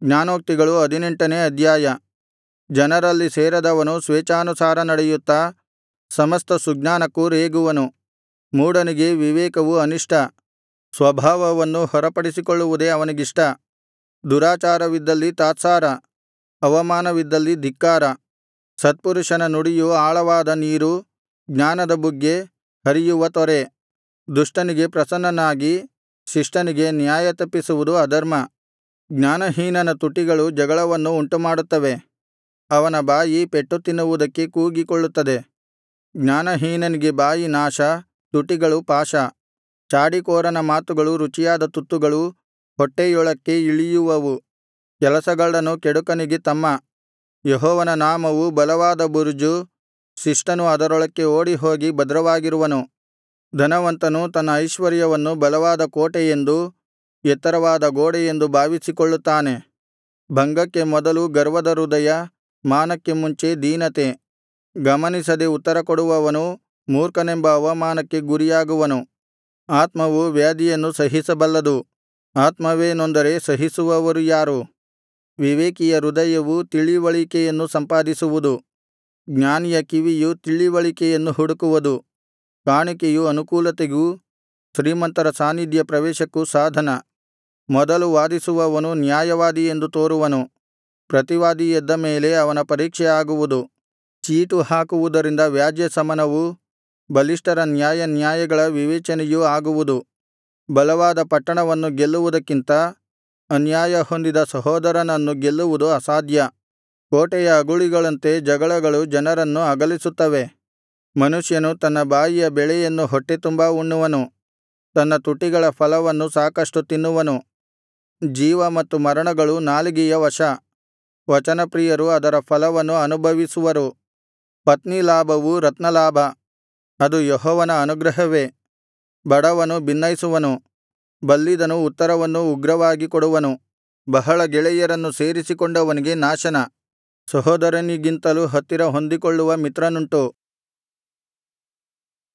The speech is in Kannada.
ಜ್ಞಾನೋಕ್ತಿಗಳು ಹದಿನೆಂಟನೇ ಅಧ್ಯಾಯ ಜನರಲ್ಲಿ ಸೇರದವನು ಸ್ವೇಚ್ಛಾನುಸಾರ ನಡೆಯುತ್ತಾ ಸಮಸ್ತ ಸುಜ್ಞಾನಕ್ಕೂ ರೇಗುವನು ಮೂಢನಿಗೆ ವಿವೇಕವು ಅನಿಷ್ಟ ಸ್ವಭಾವವನ್ನು ಹೊರಪಡಿಸಿಕೊಳ್ಳುವುದೇ ಅವನಿಗಿಷ್ಟ ದುರಾಚಾರವಿದ್ದಲ್ಲಿ ತಾತ್ಸಾರ ಅವಮಾನವಿದ್ದಲ್ಲಿ ಧಿಕ್ಕಾರ ಸತ್ಪುರುಷನ ನುಡಿಯು ಆಳವಾದ ನೀರು ಜ್ಞಾನದ ಬುಗ್ಗೆ ಹರಿಯುವ ತೊರೆ ದುಷ್ಟನಿಗೆ ಪ್ರಸನ್ನನಾಗಿ ಶಿಷ್ಟನಿಗೆ ನ್ಯಾಯತಪ್ಪಿಸುವುದು ಅಧರ್ಮ ಜ್ಞಾನಹೀನನ ತುಟಿಗಳು ಜಗಳವನ್ನು ಉಂಟುಮಾಡುತ್ತವೆ ಅವನ ಬಾಯಿ ಪೆಟ್ಟು ತಿನ್ನುವುದಕ್ಕೆ ಕೂಗಿಕೊಳ್ಳುತ್ತದೆ ಜ್ಞಾನಹೀನನಿಗೆ ಬಾಯಿ ನಾಶ ತುಟಿಗಳು ಪಾಶ ಚಾಡಿಕೋರನ ಮಾತುಗಳು ರುಚಿಯಾದ ತುತ್ತುಗಳು ಹೊಟ್ಟೆಯೊಳಕ್ಕೆ ಇಳಿಯುವವು ಕೆಲಸಗಳ್ಳನು ಕೆಡುಕನಿಗೆ ತಮ್ಮ ಯೆಹೋವನ ನಾಮವು ಬಲವಾದ ಬುರುಜು ಶಿಷ್ಟನು ಅದರೊಳಕ್ಕೆ ಓಡಿಹೋಗಿ ಭದ್ರವಾಗಿರುವನು ಧನವಂತನು ತನ್ನ ಐಶ್ವರ್ಯವನ್ನು ಬಲವಾದ ಕೋಟೆಯೆಂದೂ ಎತ್ತರವಾದ ಗೋಡೆಯೆಂದು ಭಾವಿಸಿಕೊಳ್ಳುತ್ತಾನೆ ಭಂಗಕ್ಕೆ ಮೊದಲು ಗರ್ವದ ಹೃದಯ ಮಾನಕ್ಕೆ ಮುಂಚೆ ದೀನತೆ ಗಮನಿಸದೆ ಉತ್ತರಕೊಡುವವನು ಮೂರ್ಖನೆಂಬ ಅವಮಾನಕ್ಕೆ ಗುರಿಯಾಗುವನು ಆತ್ಮವು ವ್ಯಾಧಿಯನ್ನು ಸಹಿಸಬಲ್ಲದು ಆತ್ಮವೇ ನೊಂದರೆ ಸಹಿಸುವವರು ಯಾರು ವಿವೇಕಿಯ ಹೃದಯವು ತಿಳಿವಳಿಕೆಯನ್ನು ಸಂಪಾದಿಸುವುದು ಜ್ಞಾನಿಯ ಕಿವಿಯು ತಿಳಿವಳಿಕೆಯನ್ನು ಹುಡುಕುವುದು ಕಾಣಿಕೆಯು ಅನುಕೂಲತೆಗೂ ಶ್ರೀಮಂತರ ಸಾನ್ನಿಧ್ಯ ಪ್ರವೇಶಕ್ಕೂ ಸಾಧನ ಮೊದಲು ವಾದಿಸುವವನು ನ್ಯಾಯವಾದಿ ಎಂದು ತೋರುವನು ಪ್ರತಿವಾದಿ ಎದ್ದ ಮೇಲೆ ಅವನ ಪರೀಕ್ಷೆ ಆಗುವುದು ಚೀಟು ಹಾಕುವುದರಿಂದ ವ್ಯಾಜ್ಯಶಮನವೂ ಬಲಿಷ್ಠರ ನ್ಯಾಯಾನ್ಯಾಯಗಳ ವಿವೇಚನೆಯೂ ಆಗುವುದು ಬಲವಾದ ಪಟ್ಟಣವನ್ನು ಗೆಲ್ಲುವುದಕ್ಕಿಂತ ಅನ್ಯಾಯ ಹೊಂದಿದ ಸಹೋದರನನ್ನು ಗೆಲ್ಲುವುದು ಅಸಾಧ್ಯ ಕೋಟೆಯ ಅಗುಳಿಗಳಂತೆ ಜಗಳಗಳು ಜನರನ್ನು ಅಗಲಿಸುತ್ತವೆ ಮನುಷ್ಯನು ತನ್ನ ಬಾಯಿಯ ಬೆಳೆಯನ್ನು ಹೊಟ್ಟೆತುಂಬಾ ಉಣ್ಣುವನು ತನ್ನ ತುಟಿಗಳ ಫಲವನ್ನು ಸಾಕಷ್ಟು ತಿನ್ನುವನು ಜೀವ ಮತ್ತು ಮರಣಗಳು ನಾಲಿಗೆಯ ವಶ ವಚನಪ್ರಿಯರು ಅದರ ಫಲವನ್ನು ಅನುಭವಿಸುವರು ಪತ್ನಿಲಾಭವು ರತ್ನಲಾಭ ಅದು ಯೆಹೋವನ ಅನುಗ್ರಹವೇ ಬಡವನು ಭಿನ್ನೈಸುವನು ಬಲ್ಲಿದನು ಉತ್ತರವನ್ನು ಉಗ್ರವಾಗಿ ಕೊಡುವನು ಬಹಳ ಗೆಳೆಯರನ್ನು ಸೇರಿಸಿಕೊಂಡವನಿಗೆ ನಾಶನ ಸಹೋದರನಿಗಿಂತಲೂ ಹತ್ತಿರ ಹೊಂದಿಕೊಳ್ಳುವ ಮಿತ್ರನುಂಟು